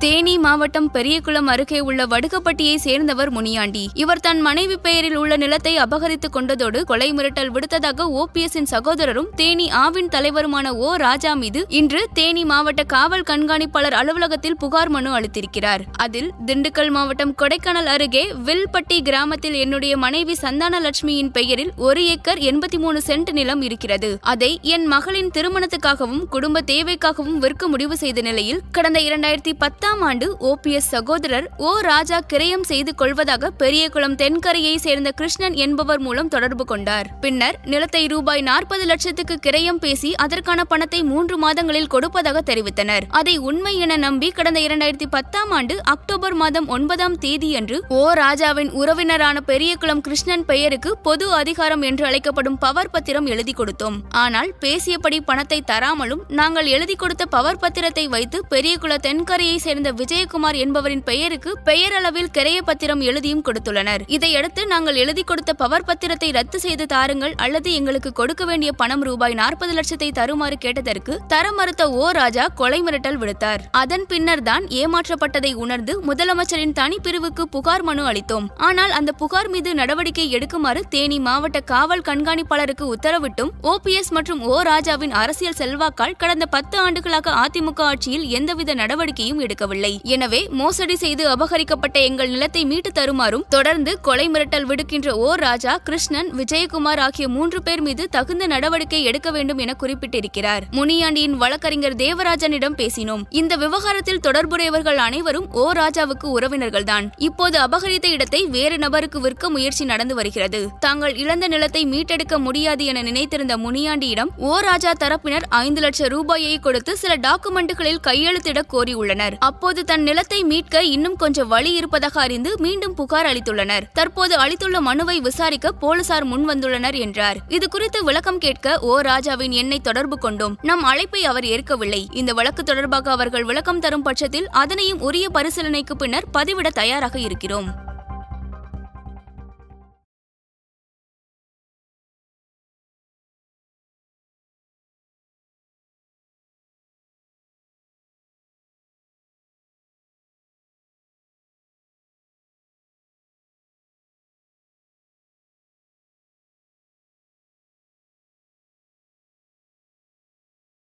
தேனி மாவட்டம் பெரியகுளம் அருகே உள்ள வடுகப்பட்டியை சேர்ந்தவர் முனியாண்டி இவர் தன் மனைவி பெயரில் உள்ள நிலத்தை அபகரித்துக் கொண்டதோடு கொலை மிரட்டல் விடுத்ததாக ஓபிஎஸ்ஸின் சகோதரரும் தேனி ஆவின் தலைவருமான ஓ ராஜா மீது இன்று தேனி மாவட்ட காவல் கண்காணிப்பாளர் அலுவலகத்தில் புகார் மனு அளித்திருக்கிறார் அதில் திண்டுக்கல் மாவட்டம் கொடைக்கானல் அருகே வில்பட்டி கிராமத்தில் என்னுடைய மனைவி சந்தான லட்சுமியின் பெயரில் ஒரு ஏக்கர் எண்பத்தி மூணு சென்ட் நிலம் இருக்கிறது அதை என் மகளின் திருமணத்துக்காகவும் குடும்ப தேவைக்காகவும் விற்க முடிவு செய்த நிலையில் கடந்த இரண்டாயிரத்தி பத்தாம் ஆண்டு ஓபிஎஸ் சகோதரர் ஓ ராஜா கிரயம் செய்து கொள்வதாக பெரியகுளம் தென்கரையை சேர்ந்த கிருஷ்ணன் என்பவர் மூலம் தொடர்பு கொண்டார் பின்னர் நிலத்தை ரூபாய் நாற்பது லட்சத்துக்கு கிரயம் பேசி அதற்கான பணத்தை மூன்று மாதங்களில் கொடுப்பதாக தெரிவித்தனர் அதை உண்மை என நம்பி கடந்த இரண்டாயிரத்தி பத்தாம் ஆண்டு அக்டோபர் மாதம் ஒன்பதாம் தேதியன்று ஓ ராஜாவின் உறவினரான பெரியகுளம் கிருஷ்ணன் பெயருக்கு பொது அதிகாரம் என்று அழைக்கப்படும் பவர் பத்திரம் எழுதி கொடுத்தோம் ஆனால் பேசியபடி பணத்தை தராமலும் நாங்கள் எழுதி கொடுத்த பவர் பத்திரத்தை வைத்து பெரியகுள தென்கரையை சேர்ந்த விஜயகுமார் என்பவரின் பெயருக்கு பெயரளவில் கிரைய பத்திரம் எழுதியும் கொடுத்துள்ளனர் இதையடுத்து நாங்கள் எழுதி கொடுத்த பவர் பத்திரத்தை ரத்து செய்து தாருங்கள் அல்லது எங்களுக்கு கொடுக்க வேண்டிய பணம் ரூபாய் நாற்பது லட்சத்தை தருமாறு கேட்டதற்கு தர மறுத்த ஓ ராஜா கொலை மிரட்டல் விடுத்தார் அதன் பின்னர் தான் ஏமாற்றப்பட்டதை உணர்ந்து முதலமைச்சரின் தனிப்பிரிவுக்கு புகார் மனு அளித்தோம் ஆனால் அந்த புகார் மீது நடவடிக்கை எடுக்குமாறு தேனி மாவட்ட காவல் கண்காணிப்பாளருக்கு உத்தரவிட்டும் ஓபிஎஸ் மற்றும் ஓ ராஜாவின் அரசியல் செல்வாக்கால் கடந்த பத்து ஆண்டுகளாக அதிமுக ஆட்சியில் எந்தவித நடவடிக்கையும் எடுக்கவில்லை எனவே மோசடி செய்து அபகரிக்கப்பட்ட எங்கள் நிலத்தை மீட்டு தருமாறும் தொடர்ந்து கொலை மிரட்டல் விடுக்கின்ற ஓ ராஜா கிருஷ்ணன் விஜயகுமார் ஆகிய மூன்று பேர் மீது தகுந்த நடவடிக்கை எடுக்க வேண்டும் என குறிப்பிட்டிருக்கிறார் முனியாண்டியின் வழக்கறிஞர் தேவராஜனிடம் பேசினோம் இந்த விவகாரத்தில் தொடர்புடையவர்கள் அனைவரும் ஓ ராஜாவுக்கு உறவினர்கள்தான் இப்போது அபகரித்த இடத்தை வேறு நபருக்கு விற்க முயற்சி நடந்து வருகிறது தாங்கள் இழந்த நிலத்தை மீட்டெடுக்க முடியாது என நினைத்திருந்த முனியாண்டியிடம் ஓ ராஜா தரப்பினர் ஐந்து லட்சம் ரூபாயை கொடுத்து சில டாக்குமெண்ட்டுகளில் கையெழுத்திட கோரியுள்ளனர் அப்போது தன் நிலத்தை மீட்க இன்னும் கொஞ்சம் வழி இருப்பதாக அறிந்து மீண்டும் புகார் அளித்துள்ளனர் தற்போது அளித்துள்ள மனுவை விசாரிக்க போலீசார் முன் வந்துள்ளனர் என்றார் இது குறித்து விளக்கம் கேட்க ஓ ராஜாவின் எண்ணை தொடர்பு கொண்டோம் நம் அழைப்பை அவர் ஏற்கவில்லை இந்த வழக்கு தொடர்பாக அவர்கள் விளக்கம் தரும் பட்சத்தில் அதனையும் உரிய பரிசீலனைக்கு பின்னர் பதிவிட தயாராக இருக்கிறோம்